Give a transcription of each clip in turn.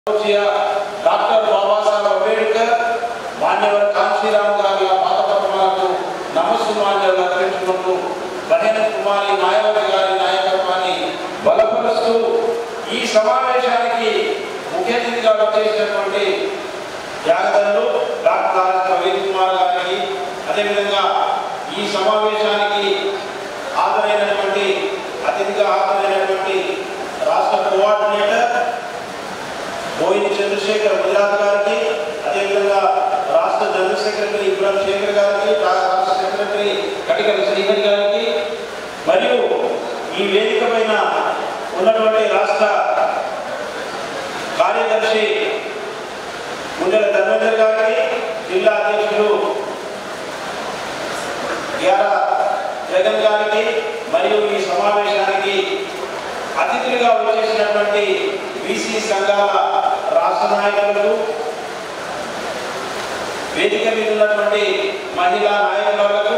పూజ్య డాక్టర్ బాబాసాహెబ్ అంబేద్కర్ మాన్యవర్ కాంశీరామ్ గారి పాదపద్మాలకు నమస్సుమాన్యాలు అర్పించుకుంటూ బహేన కుమారి మాయావతి గారి నాయకత్వాన్ని బలపరుస్తూ ఈ సమావేశానికి ముఖ్య అతిథిగా వచ్చేసినటువంటి త్యాగదనులు డాక్టర్ ఆర్ ప్రవీణ్ కుమార్ గారికి అదేవిధంగా ఈ సమావేశానికి హాజరైనటువంటి అతిథిగా హాజరైనటువంటి రాష్ట్ర కోఆర్డినేటర్ బోయిని చంద్రశేఖర్ గుజరాత్ గారికి అదేవిధంగా రాష్ట్ర జనరల్ సెక్రటరీ ఇబ్రాహిం శేఖర్ గారికి రా- రాష్ట్ర సెక్రటరీ కటికల శ్రీహరి గారికి మరియు ఈ వేదిక పైన ఉన్నటువంటి రాష్ట్ర కార్యదర్శి ముందర ధర్మేందర్ గారికి జిల్లా అధ్యక్షుడు గ్యార జగన్ గారికి మరియు ఈ సమావేశానికి అతిథులుగా వచ్చేసినటువంటి బీసీ సంఘాల రాష్ట్ర నాయకులకు వేదిక మీద ఉన్నటువంటి మహిళా నాయకులకు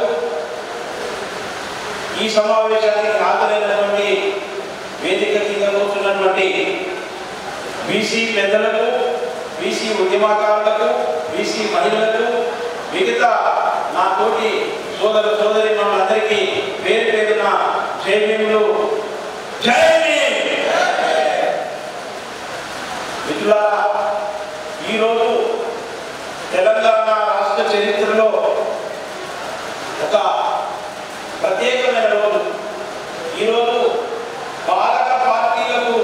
ఈ సమావేశానికి హాజరైనటువంటి వేదిక కింద కూర్చున్నటువంటి బీసీ పెద్దలకు బీసీ ఉద్యమకారులకు బీసీ మహిళలకు మిగతా నా తోటి సోదర సోదరి మనందరికీ పేరు పేరున జై భీములు జై భీమ్ మిత్రులారా ఈరోజు తెలంగాణ రాష్ట్ర చరిత్రలో ఒక ప్రత్యేకమైన రోజు ఈరోజు పాలక పార్టీలకు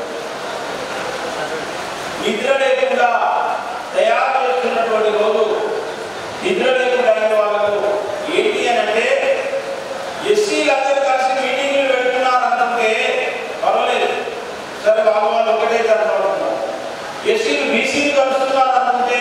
నిద్ర లేకుండా తయారు చేస్తున్నటువంటి రోజు నిద్ర లేకుండా అయిన వాళ్ళకు ఏంటి అని అంటే ఎస్సీలందరూ కలిసి మీటింగ్లు పెడుతున్నారు అనుకుంటే పర్వాలేదు సరే వాళ్ళు వాళ్ళు ఒకటే అనుకుంటున్నారు ఎస్సీలు బీసీలు కలుస్తున్నారు అనుకుంటే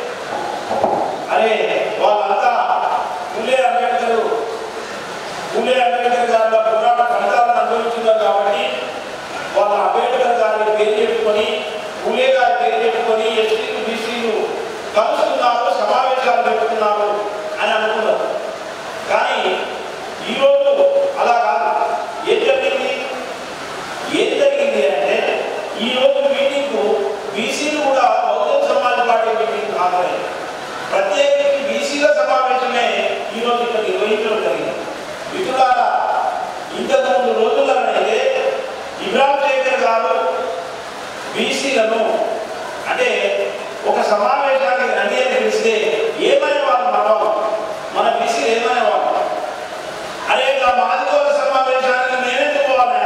అరే వాళ్ళంతా పుల్లే అంబేద్కర్ పుల్లే అంబేద్కర్ గారి పోరాట ఫలితాలను అనుభవించున్నారు కాబట్టి వాళ్ళ అంబేద్కర్ గారిని పేరు చెప్పుకొని పుల్లే గారి పేరు చెప్పుకొని ఎస్సీలు బీసీలు కలుస్తున్నారు సమావేశాలు పెట్టుకున్నారు అని అనుకున్నారు కానీ ఈరోజు అలా కాదు ఏం జరిగింది ఏం జరిగింది అంటే ఈ రోజు మీటింగ్ బీసీలు కూడా బహుజన సమాజ్ పార్టీ మీటింగ్ హాజరైంది ప్రత్యేకించి బీసీల సమావేశమే ఈ రోజు ఇక్కడ నిర్వహించడం జరిగింది మిత్రులారా ఇంతకు ముందు రోజుల్లోనైతే ఇబ్రాహిం శేఖర్ గారు బీసీలను అంటే ఒక సమావేశానికి రండి అని పిలిస్తే ఏమనే వాళ్ళు మనం మన బీసీలు ఏమనే వాళ్ళు అరే ఇక మాదిగోల సమావేశానికి నేనెందుకు పోవాలా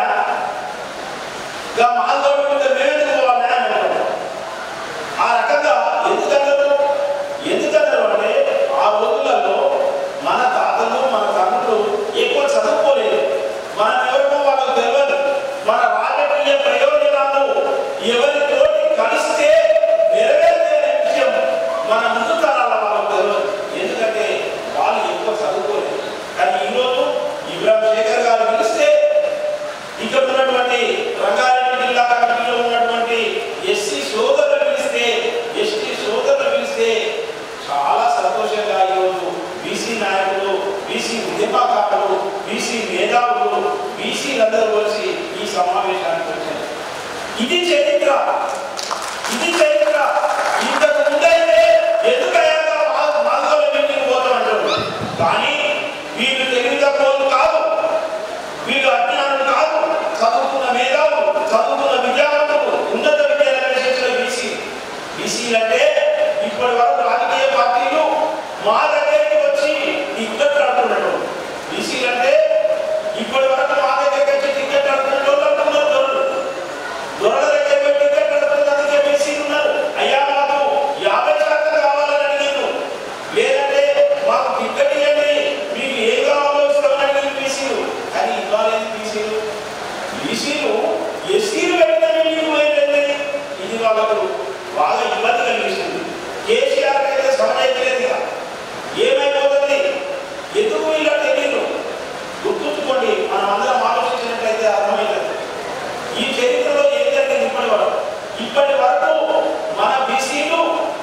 ఇక మాదిగోడ మీద మేమెందుకు పోవాలా అని అంటారు. ఆ రకంగా ఎందుకన్నారు ఎందుకన్నారు అంటే ఆ రోజులలో మన తాతలు మన తండ్రులు ఎక్కువ చదువుకోలేదు మనం ఎవరికో వాళ్ళకు తెలియదు మన రాజకీయ ప్రయోజనాలు ఎవరితోటి కలిస్తే నెరవేర్చే విషయం మన ముందు తరాల వాళ్ళకు తెలియదు ఎందుకంటే వాళ్ళు ఎక్కువ చదువుకోలేదు కానీ ఈరోజు ఇబ్రాహిం శేఖర్ గారు పిలిస్తే ఇక్కడ ఉన్నటువంటి రంగారెడ్డి జిల్లా కమిటీలో ఉన్నటువంటి ఎస్సీ సోదరులు పిలిస్తే ఎస్టీ సోదరులు పిలిస్తే చాలా సంతోషంగా ఈరోజు బీసీ నాయకులు బీసీ ఉద్యమకారులు బీసీ మేధావులు బీసీలందరూ కలిసి ఈ సమావేశానికి వచ్చారు ఇది చరిత్ర ఇది చరిత్ర ఇంతకు ముందైతే ఎందుకయ్యాక మాధవ మీటింగ్ పోతామంటారు కానీ వీళ్ళు తెలివి తక్కువలు కాదు వీళ్ళు అజ్ఞానులు కాదు చదువుకున్న మేధావులు చదువుకున్న విద్యావంతులు ఉన్నత విద్యాలయ చేసిన బీసీ బీసీలు అంటే ఇప్పటి వరకు రాజకీయ పార్టీలు మా దగ్గరికి వచ్చి టిక్కెట్ అడుగుతున్నాడు బీసీలు అంటే ఇప్పటి వరకు మా దగ్గరికి వచ్చి టిక్కెట్ అడుగుతున్న వాళ్ళు అనుకున్నారు దొరలు దొరల దగ్గర పోయి టిక్కెట్ అడుగుతున్నందుకే బీసీలు ఉన్నారు అయ్యా మాకు యాభై శాతం కావాలని అడిగారు లేదంటే మాకు టిక్కెట్ ఇవ్వండి మీకు ఏం కావాలో ఇస్తామని అడిగారు బీసీలు కానీ ఇవ్వాలేదు బీసీలు బీసీలు ఎస్సీలు పెట్టిన మీటింగ్ పోయిందండి ఇది వాళ్ళకు బాగా ఇబ్బంది కలిగిస్తుంది కేసీఆర్ అయితే సమయట్లేదు ఇక ఏమైపోతుంది ఎందుకు ఇలా తెలియదు గుర్తుంచుకోండి మనం అందరం ఆలోచించినట్లయితే అర్థమవుతుంది ఈ చరిత్రలో ఏం జరిగింది ఇప్పటి వరకు ఇప్పటి వరకు మన బీసీలు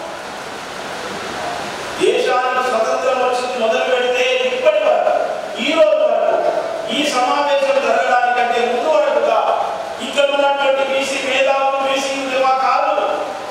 దేశానికి స్వతంత్రం వచ్చింది మొదలు పెడితే ఇప్పటి వరకు ఈ రోజు వరకు ఈ సమావేశం జరగడానికంటే ముందు వరకుగా ఇక్కడ ఉన్నటువంటి బీసీ మేధావులు బీసీ ఉద్యమకారులు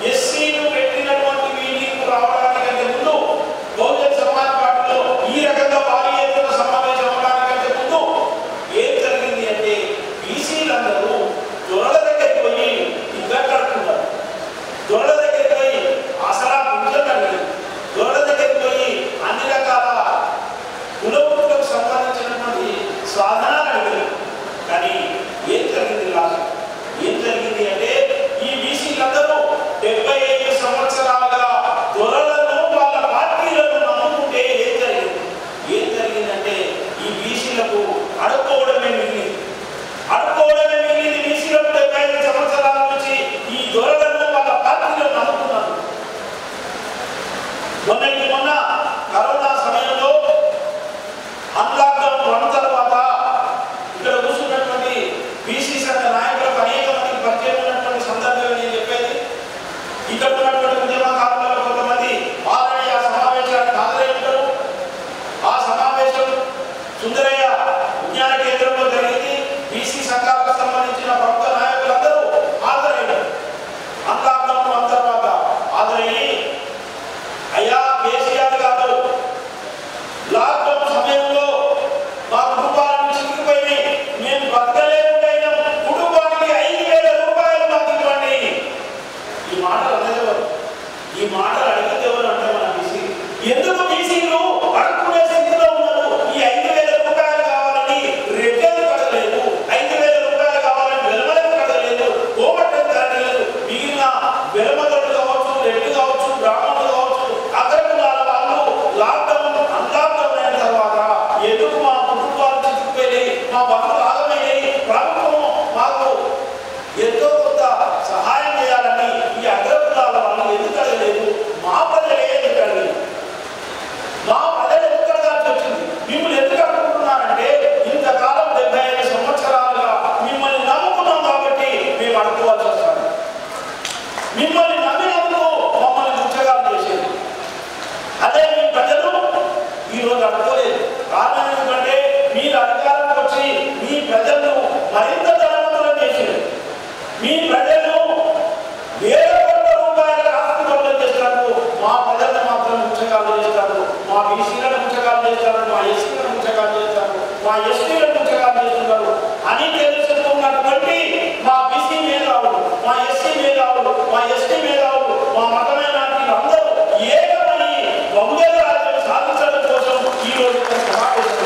ఇక్కడ ఉన్నటువంటి ఉద్యమకారులలో కొంతమంది ఆల్రెడీ ఆ సమావేశానికి హాజరై ఉంటారు ఆ సమావేశం సుందరయ్య విజ్ఞాన కేంద్రంలో జరిగింది బీసీ సంఘాలకు సంబంధించిన ప్రభుత్వ నాయకులందరూ హాజరయ్యారు అంతర్గతం అంతర్వాత హాజరయ్యి అయ్యా కేసీఆర్ గారు లాక్డౌన్ సమయంలో మా కుటుంబాలను చిక్కుకుపోయి మేము బతకలేకుండా కుటుంబానికి ఐదు వేల రూపాయలు మాకు ఇవ్వండి ఈ మాటలు అనేవారు ఈ మాటలు అడిగితే ఎవరు అంటే మన బీసీ ఎందుకు బీసీలు అడుక్కునే స్థితిలో ఉన్నారు ఈ ఐదు వేల రూపాయలు కావాలని రెడ్డలు కట్టలేదు ఐదు వేల రూపాయలు కావాలని వెలమలకు కట్టలేదు కోమట్టలు కట్టలేదు మిగిలిన వెలమగలు కావచ్చు రెడ్డు కావచ్చు బ్రాహ్మణులు కావచ్చు అగ్రకులాల వాళ్ళు లాక్డౌన్ అన్లాక్డౌన్ అయిన తర్వాత ఎందుకు మా కుటుంబాలు చిక్కుపోయి మా బతుకులు ఆగమైనాయి ప్రభుత్వం మాకు ఎంతో కొంత సహాయం చేయాలని ఈ అగ్రకులాల వాళ్ళు ఎందుకు అడగలేదు మా ప్రజలే ఎందుకు అడగలేదు మా ప్రజలు ఎందుకు అడగాల్సి వచ్చింది మిమ్మల్ని ఎందుకు అడుగుతున్నారంటే ఇంతకాలం డెబ్బై ఐదు సంవత్సరాలుగా మిమ్మల్ని నమ్ముకున్నాం కాబట్టి మేము అడుకోవాల్సి వస్తుంది మిమ్మల్ని నమ్మినందుకు మమ్మల్ని ముచ్చగాలు చేసేది అదే మీ ప్రజలు ఈరోజు అడుకోలేదు కారణం ఎందుకంటే మీరు అధికారంలోకి వచ్చి మీ ప్రజలను మరింత ధనవంతులను చేశారు మీ ప్రజలను వేల కోట్ల రూపాయల ఆస్తి పనులు చేస్తారు మా ప్రజలను మాత్రం ముచ్చగాలు చేస్తారు మా బీసీలను ముచ్చగాలు చేస్తారు మా ఎస్సీలను ముచ్చగాలు చేస్తారు మా ఎస్టీలను ముచ్చగాలు చేస్తున్నారు అని తెలుసుకున్నటువంటి మా బీసీ మేధావులు మా ఎస్సీ మేధావులు మా ఎస్టీ మేధావులు మా మతమైన అందరూ ఏకమని బహుజన రాజ్యం సాధించడం కోసం ఈ రోజు ఇక్కడ సమావేశం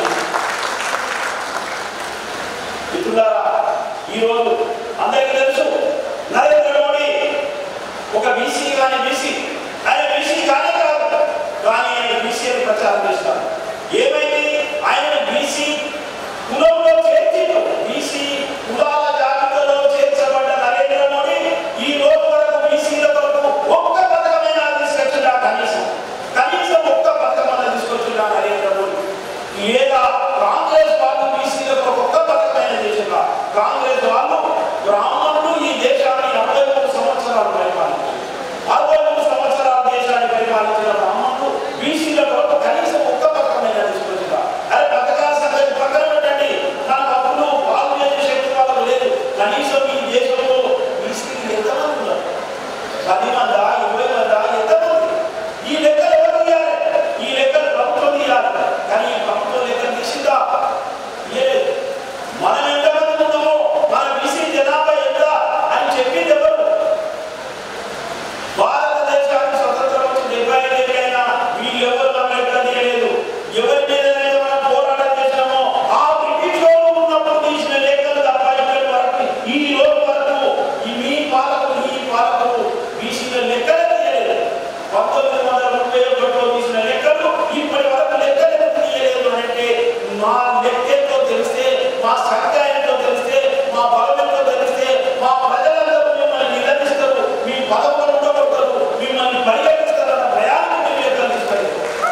మిత్రులారా ఈరోజు అందరికీ తెలుసు నరేంద్ర మోడీ ఒక బీసీ కానీ బీసీ ఆయన బీసీ కానీ కాదు కానీ ఆయన బీసీ అని ప్రచారం చేస్తారు ఏమైంది ఆయన బీసీ కులంలో చేర్చిండు బీసీ కులాల జాబితాలో చేర్చబడ్డ నరేంద్ర మోడీ ఈ రోజు వరకు బీసీల కొరకు ఒక్క పథకమైనా తీసుకొచ్చిందా కనీసం కనీసం ఒక్క పథకమైనా తీసుకొచ్చిందా నరేంద్ర మోడీ లేదా కాంగ్రెస్ వాళ్ళు బీసీలకు ఒక్క పథకమైన చేసిందా కాంగ్రెస్ వాళ్ళు బ్రాహ్మణులు ఈ దేశాన్ని అరవై మూడు సంవత్సరాలు పరిపాలించారు అరవై మూడు సంవత్సరాలు దేశాన్ని పరిపాలించిన బ్రాహ్మణులు బీసీల కొరకు కనీసం ఒక్క పథకమైన తీసుకొచ్చిందా అరే పథకాల సంగతి పక్కన పెట్టండి నా అప్పుడు వాళ్ళు చేసే శక్తి వాళ్ళకు లేదు కనీసం ఈ దేశంలో బీసీలు ఎంతమంది ఉన్నారు పది మందా ఇరవై మందా ఎంతమంది ఈ లెక్కలు ఎవరు తీయాలి ఈ లెక్కలు ప్రభుత్వం తీయాలి కానీ ఈ ప్రభుత్వం లెక్కలు తీసిందా లేదు మనం ఎంతమంది ఉన్నామో మన బీసీ జనాభా ఎంత అని చెప్పింది ఎవరు భారతదేశానికి స్వతంత్రం వచ్చి డెబ్బై ఐదు ఏళ్ళైనా వీళ్ళెవరు మన లెక్క తీయలేదు ఎవరి మీదనైతే మనం పోరాటం చేసినామో ఆ బ్రిటిష్ వాళ్ళు ఉన్నప్పుడు తీసిన లెక్కలు తప్ప ఇప్పటి వరకు ఈ రోజు వరకు ఈ మీ పాలకులు ఈ పాలకులు తీసిన లెక్కలే తీయలేదు పంతొమ్మిది వందల ముప్పై ఒకటిలో తీసిన లెక్కలు ఇప్పటి వరకు లెక్కలు తీయలేదు అంటే మా లెక్క ఎంతో తెలిస్తే మా సంఖ్య ఎంతో తెలిస్తే మా బలం ఎంతో తెలిస్తే మా ప్రజలందరూ మిమ్మల్ని నిలదీస్తారు మీ పదవులు ఉండగొడతారు మిమ్మల్ని పరిగణిస్తారన్న భయాన్ని మీరు లెక్కలు తీస్తారు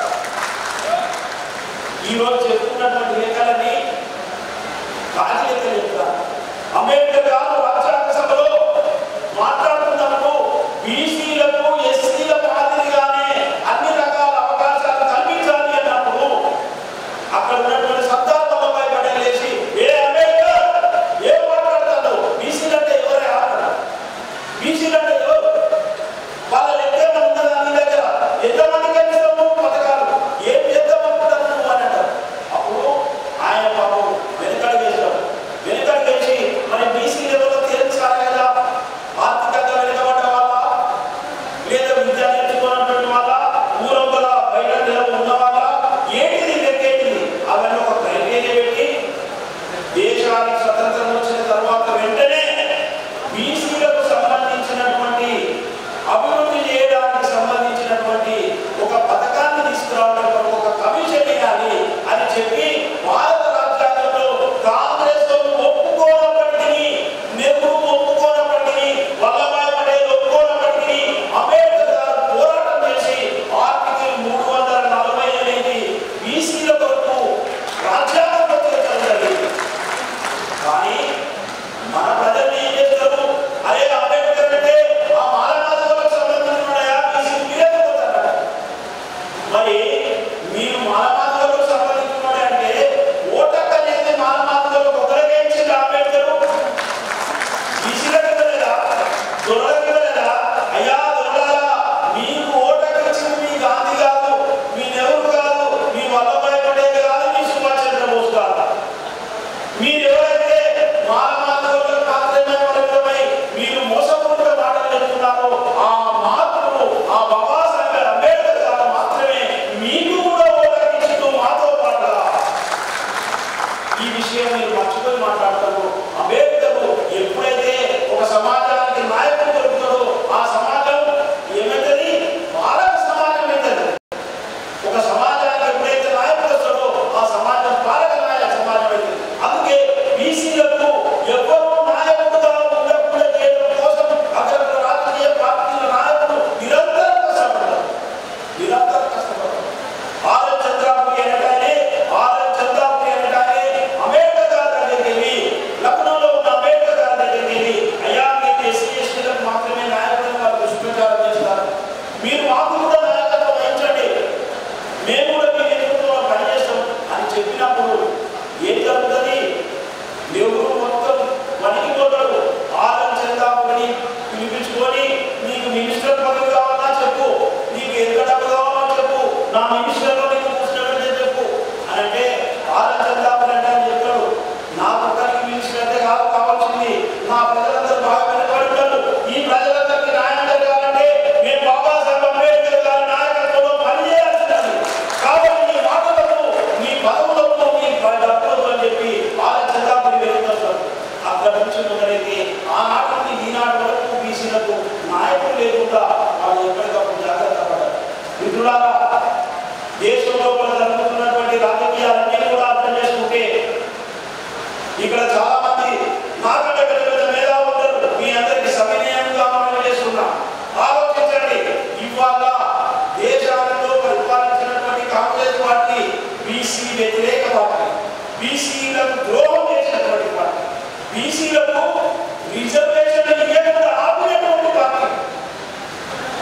ఈ రోజు చెప్పుకున్నటువంటి లెక్కలని కాకి లెక్కలు చెప్తారు అంబేద్కర్ గారు రాజ్యాంగ సభలో మాట్లాడుతున్నప్పుడు బీసీలకు ఎస్సీలకు మాదిరిగానే అన్ని రకాల అవకాశాలు కల్పించాలి అన్నప్పుడు అక్కడ ఉన్నటువంటి సర్దార్ వల్లభాయ్ పటేల్ లేచి ఏ అంబేద్కర్ ఏం మాట్లాడతాడు బీసీలు అంటే ఎవరే ఆడతారు బీసీలు అంటే ఎవరు వాళ్ళ లెక్క ఏమైనా ఉన్నదా నీ దగ్గర ఎంతమందికి అందిస్తావు పథకాలు ఏం చేద్దామనుకుంటారు నువ్వు అని అంటారు అప్పుడు ఆయన పాపం వెనుకడు వేశాడు వెనుకడు వేసి మరి బీసీ లెవెల్లో తేల్చాలి కదా ఆర్థికంగా వెనుకబడ్డ వాళ్ళ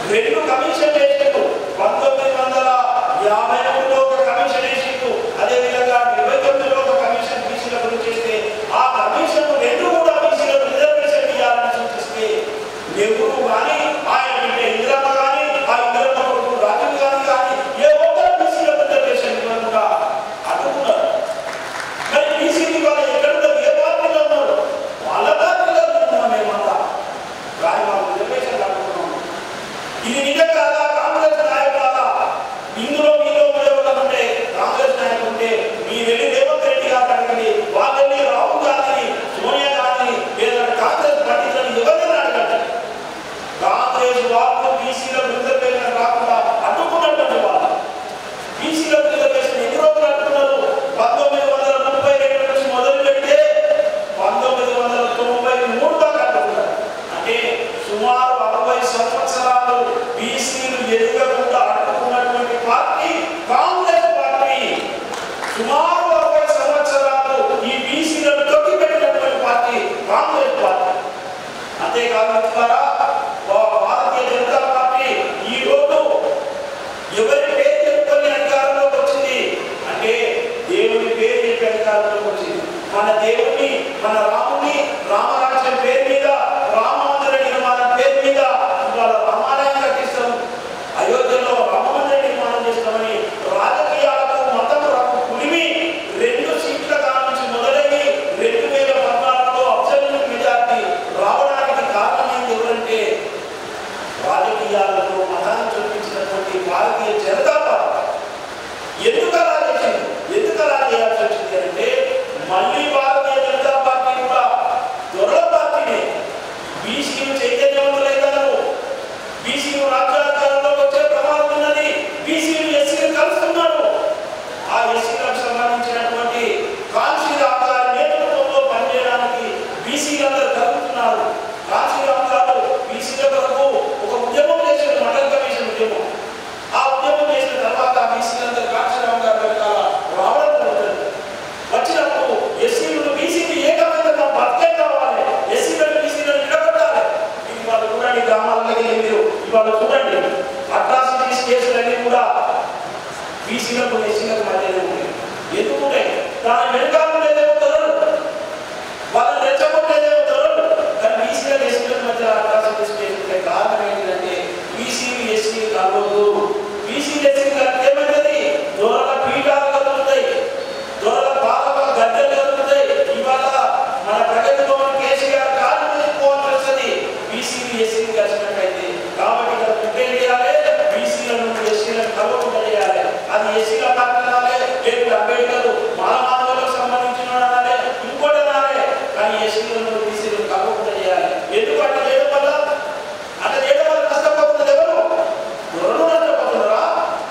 రెండు కమిషన్ వేసిండు పంతొమ్మిది వందల యాభై మూడులో ఒక కమిషన్ వేసిండు అదేవిధంగా డెబ్బై తొమ్మిదిలో ఒక కమిషన్ బీసీల గురించి చేస్తే ఆ కమిషన్ రెండు కూడా బీసీలకు రిజర్వేషన్ ఇవ్వాలని సూచిస్తే నెహ్రూ కానీ ఆయన బిడ్డ ఇందిరమ్మ కానీ ఆ ఇందిరమ్మ కొడుకు రాజీవ్ గాంధీ కానీ ఏ ఒక్కరు బీసీలకు రిజర్వేషన్ ఇవ్వకుండా అడ్డుకున్నారు మరి బీసీకి వాళ్ళు ఎక్కడ ఏ పార్టీలో ఉన్నారు వాళ్ళ పార్టీలో ఉన్నాం మేమంతా కానీ వాళ్ళు రిజర్వేషన్ అడ్డుకున్నాం ఇది నిజం కాదా కాంగ్రెస్ నాయకులారా ఇందులో మీలో ఉండేవాళ్ళు ఉంటే కాంగ్రెస్ నాయకులు ఉంటే మీ వెళ్ళి రేవంత్ రెడ్డి గారు అడగండి వాళ్ళు వెళ్ళి రాహుల్ గాంధీని సోనియా గాంధీని లేదంటే కాంగ్రెస్ పండితులను ఎవరిని అడగండి కాంగ్రెస్ వాళ్ళు బీసీల రిజర్వేషన్ రాకుండా అడ్డుకున్నటువంటి వాళ్ళు బీసీల రిజర్వేషన్ ఎన్ని రోజులు అడ్డుకున్నారు పంతొమ్మిది వందల ముప్పై రెండు నుంచి మొదలు పెడితే పంతొమ్మిది వందల తొంభై మూడు దాకా అడ్డుకున్నారు అంటే సుమారు అరవై సంవత్సరాలు బీసీలు ఎదగకుండా అడ్డుకున్నటువంటి పార్టీ కాంగ్రెస్ పార్టీ సుమారు అరవై సంవత్సరాలు ఈ బీసీలను తొక్కిపెట్టినటువంటి పార్టీ కాంగ్రెస్ పార్టీ అంతేకాదు మిత్రులారా, భా- భారతీయ జనతా పార్టీ ఈ రోజు ఎవరి పేరు చెప్పుకొని అధికారంలోకి వచ్చింది అంటే దేవుని పేరు చెప్పి అధికారంలోకి వచ్చింది మన దేవుని మన రాముని రామరాజ్యం పేరు మీద రామ మందిర నిర్మాణం పేరు మీద ఇవాళ రామాలయం కట్టిస్తాం అయోధ్యలో రామ మందిర నిర్మాణం చేస్తామని రాజకీయాలకు మతములకు కులిమి రెండు సీట్ల కానుంచి మొదలయ్యి రెండు వేల పద్నాలుగులో అబ్సల్యూట్ మెజార్టీ రావడానికి కారణమైంది ఎవరంటే రాజకీయాలలో మతాన్ని చూపించినటువంటి భారతీయ జనతా పార్టీ ఎందుకు అలా చేసింది ఎందుకు అలా చేయాల్సి వచ్చింది అంటే మళ్ళీ భారతీయ జనతా పార్టీ కూడా దొరల పార్టీనే బీసీలు చైతన్యవంతులైనారు బీసీలు రాజ్యాధికారంలోకి వచ్చే ప్రమాదం ఉన్నది బీసీలు ఎస్సీలు కలుస్తున్నారు ఆ ఎస్సీలకు సంబంధించినటువంటి కాంశీరామ్ గారి నేతృత్వంలో పనిచేయడానికి బీసీలందరూ కలుగుతున్నారు కాంశీరామ్ గారు బీసీల కొరకు ఒక ఉద్యమం చేసిన మండల కమిషన్ ఉద్యమం ఆ ఉద్యమం చేసిన తర్వాత బీసీలందరూ కాంశీరామ్ గారి వెనకాల రావడం జరుగుతుంది వచ్చినప్పుడు ఎస్సీలు బీసీలు ఏకమైన బతికే కావాలి ఎస్సీలను బీసీలను నిలబెట్టాలి ఇది వాళ్ళు చూడండి గ్రామాలకి వెళ్ళి మీరు ఇవాళ చూడండి అట్రాసిటీస్ కేసులన్నీ కూడా బీసీలకు ఎస్సీలకు మధ్యనే ఉన్నాయి ఎందుకుంటే దాని వెనకాల ఉండేదేమో తరుణ్ వాళ్ళని రెచ్చగొట్టేదేమో తరుణ్ కానీ బీసీలకు ఎస్సీలకు మధ్య అట్రాసిటీస్ కేసులు కారణం ఏంటంటే బీసీలు ఎస్సీలు కలవదు బీసీలు ఎస్సీలు కలిపితే ఏమైతుంది దూరాల పీఠాలు కలుగుతాయి దూరాల పాలక గద్దెలు కలుగుతాయి ఇవాళ మన ప్రగతి భవన్ కేసీఆర్ కాలు పోవాల్సి వస్తుంది బీసీలు ఎస్సీలు కలిసినట్టయితే కాబట్టి ఇక్కడ ప్రిపేర్ చేయాలి బీసీలను ఎస్సీలను కలవకుండా చేయాలి అది ఎస్సీల పార్టీ అనాలి లేదు అంబేద్కర్ మానవాళులకు సంబంధించిన వాడు అనాలి ఇంకోటి అనాలి కానీ ఎస్సీలను బీసీలను కలవకుండా చేయాలి ఎందుకంటే చేయడం వల్ల అట్లా చేయడం వల్ల నష్టపోతున్నది ఎవరు ఎవరు నష్టపోతున్నారా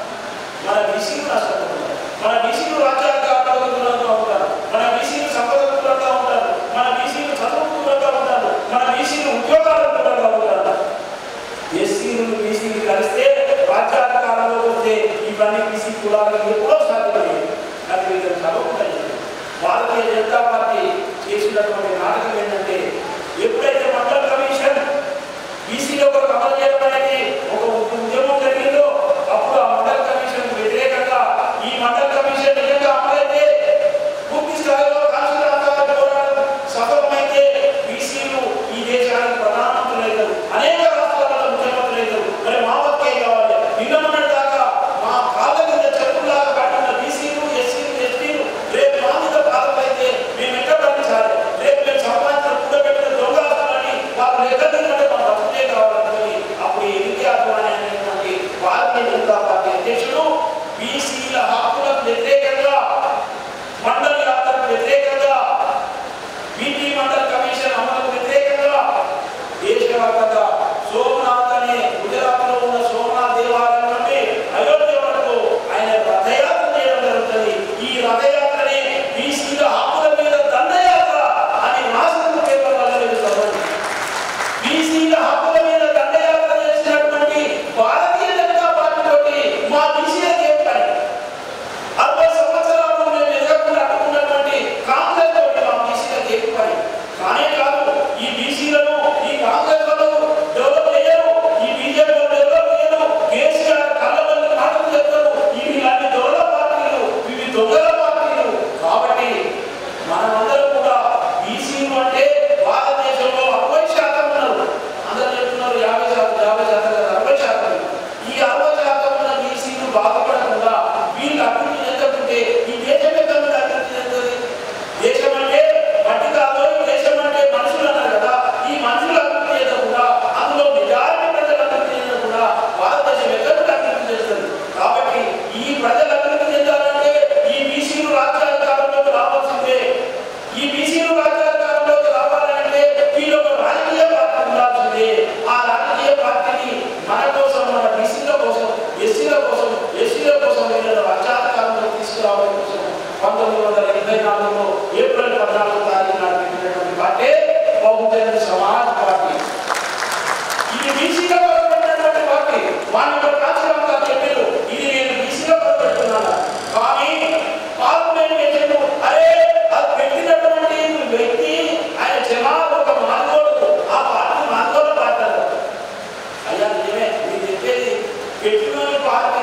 మన బీసీలు నష్టపోతున్నారు మన బీసీలు రాజ్యాంగ దూరంగా ఉంటారు మన బీసీలు సంపదకు దూరంగా ఉంటారు మన బీసీలు చదువుకు దూరంగా ఉంటారు మన బీసీలు ఉద్యోగాలకు దూరంగా ఉంటారు ఎస్సీలు బీసీలు కలిస్తే రాజ్యాధికారంలో వస్తే ఇవన్నీ బీసీ కులాలకు ఎప్పుడో సాధ్యమయ్యేది కానీ వీళ్ళు చదవకుండా చేయాలి. భారతీయ జనతా పార్టీ చేసినటువంటి నాటకం ఏంటంటే ఎప్పుడైతే మండల కమిషన్ బీసీలో ఒక అమలు చేయడం అనేది ఒక ఉద్యమం జరిగిందో అప్పుడు ఆ మండల కమిషన్ వ్యతిరేకంగా ఈ మండల కమిషన్ నిజంగా అమలైతే పూర్తి స్థాయిలో కాన్స్టిట్యూషన్ పోరాటం సఫలమైతే బీసీలు ఈ దేశానికి ప్రధానమంత్రులు అవుతారు అనేక రాష్ట్రాలలో ముఖ్యమంత్రులు అవుతారు మరి మా వక్కే కావాలి నిన్న మొన్నటి దాకా మా కాళ్ళ కింద చెప్పులాగా పట్టిన బీసీలు ఎస్సీలు ఎస్టీలు రేపు మా మీద బాధపడితే మేము ఎక్కడ భరించాలి రేపు మేము సంపాదించిన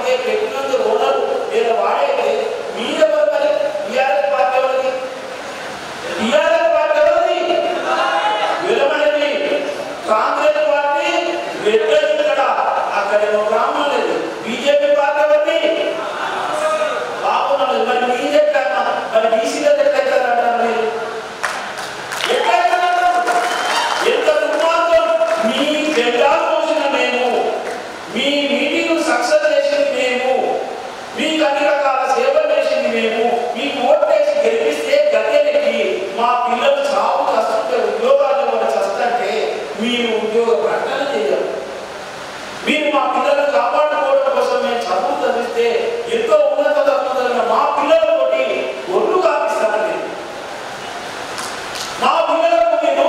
అందుకే పెట్టినందు ఓనరు లేదా వాడేది మీరెవరు మరి టీఆర్ఎస్ పార్టీ ఎవరిది టీఆర్ఎస్ పార్టీ ఎవరిది విలమనేది కాంగ్రెస్ పార్టీ వెద్దది ఇక్కడ అక్కడ ఏమో గ్రామం లేదు బీజేపీ పార్టీ ఎవరిది బాగున్నది మరి మీరు ఎట్లా మరి బీసీలో ఎట్లా ఎట్టారంటారు మీరు ఎట్లా ఎట్టారంటారు ఎంత దుర్మార్గం మీ జెండా మోసిన మేము మీ మీటింగ్ సక్సెస్ చేసింది మేము మీకు అన్ని రకాల సేవలు చేసింది మేము మీకు ఓట్లేసి గెలిపిస్తే గద్దెనెక్కి మా పిల్లలు చావు కష్టంటే ఉద్యోగాలు వాళ్ళు చస్తంటే మీరు ఉద్యోగ ప్రకటన చేయాలి మీరు మా పిల్లలను కాపాడుకోవడం కోసం మేము చదువు చదివిస్తే ఎంతో ఉన్నత చదువుతున్న మా పిల్లలతోటి ఒళ్ళు కాపిస్తారు మీరు మా పిల్లలకు మీరు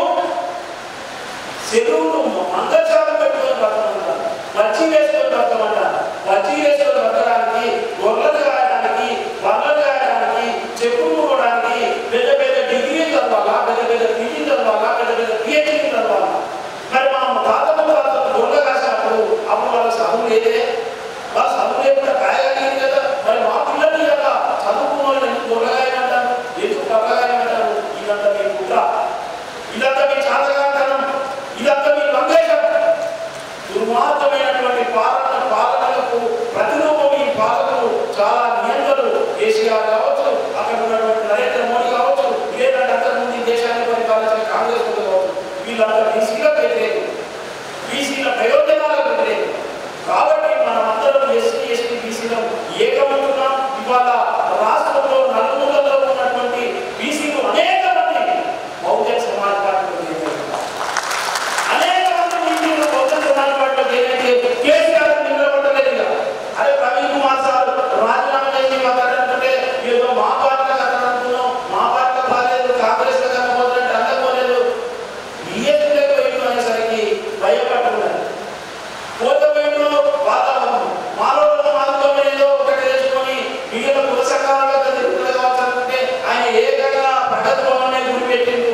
చెరువులు మంగళశాలం పెట్టుకొని బతకమంటారు మచ్చి వేసుకొని బతకమంటారు మచ్చి వేసుకొని బతకడానికి గొర్రెలు కాయడానికి బర్రెలు కాయడానికి చెప్పులు మూడడానికి పెద్ద పెద్ద డిగ్రీలు చదవాలా పెద్ద పెద్ద పీజీ చదవాలా పెద్ద పెద్ద పిహెచ్డీ చదవాలా మరి మా తాతలు తాతలు గొర్రెలు కాసినప్పుడు అప్పుడు వాళ్ళ చదువు లేదే వాళ్ళ చదువు లేకుండా కాయగలిగింది కదా మరి మా పిల్లల్ని కదా చదువుకున్న వాళ్ళు ఎందుకు గొర్రెగాయమంటారు ఎందుకు బర్రగాయమంటారు ఇదంతా మీ కుట్ర ఇదంతా మీ చాతకాంతనం ఇదంతా మీ లంఘేశం దుర్మార్గమైనటువంటి పాలన పాలనలకు ప్రతిరూపం ఈ పాలకులు చాలా నియంత్రణలు కేసీఆర్ కావచ్చు అక్కడ ఉన్నటువంటి నరేంద్ర మోడీ కావచ్చు లేదంటే అంతకుముందు ఈ దేశాన్ని పరిపాలించిన కాంగ్రెస్ వాళ్ళు కావచ్చు వీళ్ళంతా బీసీల వ్యతిరేకం బీసీల ప్రయోజనాలకు వ్యతిరేకం కాబట్టి మనమందరం ఎస్సీ ఎస్టీ బీసీలో ఏకమవుతున్నాం ఇవాళ రాష్ట్రంలో నలుమూలలో ఉన్నటువంటి బీసీలు అనేక మంది బహుజన్ సమాజ్ పార్టీలో చేరారు. అనేక మంది బీసీలు బహుజన్ సమాజ్ పార్టీలో చేరైతే కేసీఆర్ నిలబడలేదు ఇక. అరే ప్రవీణ్ కుమార్ సార్ రాజీనామా చేసి మాట్లాడుతుంటే ఏదో మా పార్టీ అనుకున్నాం మా పార్టీ బాగాలేదు కాంగ్రెస్ పోతుందంటే అందకపోలేదు బిఎస్పీలకు పోయిండు అనేసరికి భయపడుతున్నారు పోతే పోయిండు వాతావరణం మాలో మాత్రమే ఏదో ఒకటి చేసుకొని మిగిలిన కుల సంఘాలలో తిరుగుతుంది కావచ్చు అనుకుంటే ఆయన ఏకంగా ప్రగతి భవన్ గురి పెట్టిండు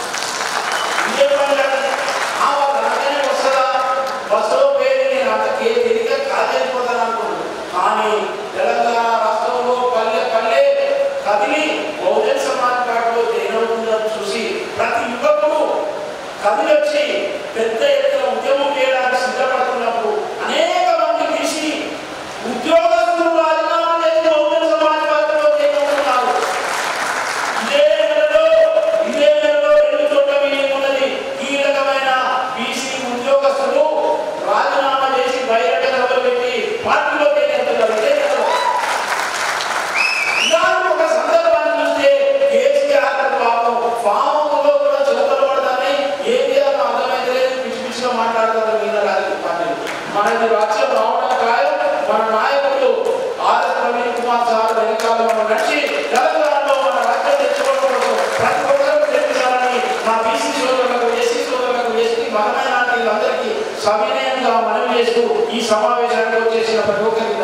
ఇదే పని కాదు. ఆ వాళ్ళు అనగానే వస్తుందా బస్సులో పోయి నేను అంతకే తిరిగి కాజేసిపోతాను అనుకున్నాను కానీ తెలంగాణ రాష్ట్రంలో పల్లె పల్లె కదిలి బహుజన్ సమాజ్ పార్టీలో చేరవుతుందని చూసి ప్రతి యువకుడు కదిలొచ్చి పెద్ద ఎత్తున ఉద్యమం చేయడానికి సిద్ధపడుతున్నప్పుడు అనేక మంది తీసి ఉద్యోగస్తులు రాజీనామా చేసి బహుజన్ సమాజ్ పార్టీలో చేరుతున్నారు ఇదే నెలలో ఇదే నెలలో రెండు చోట్ల మీటింగ్ ఉన్నది కీలకమైన బీసీ ఉద్యోగస్తులు రాజీనామా చేసి బహిరంగ సభలు పెట్టి పార్టీలో చేరుతున్నారు ఇదే నెలలో ఇలాంటి ఒక సందర్భాన్ని చూస్తే కేసీఆర్ పాపం ఫామ్లో కూడా చిలకలు పడతానే ఏం చేయాలో అర్థమైతే లేదు పిచ్చి పిచ్చిగా మాట్లాడతారు మీద రాజకీయ పార్టీలు మనకి రాజ్యం రావడం ఖాయం మన నాయకులు ఆర్ ప్రవీణ్ కుమార్ సార్ వెనకాల మనం నడిచి తెలంగాణలో మన రాజ్యం తెచ్చుకోవడం కోసం ప్రతి ఒక్కరూ చేపించాలని మా బీసీ సోదరులకు ఎస్సీ సోదరులకు ఎస్టీ మహమైనార్టీలందరికీ సవినయంగా మనవి చేస్తూ ఈ సమావేశానికి వచ్చేసిన ప్రతి ఒక్కరికి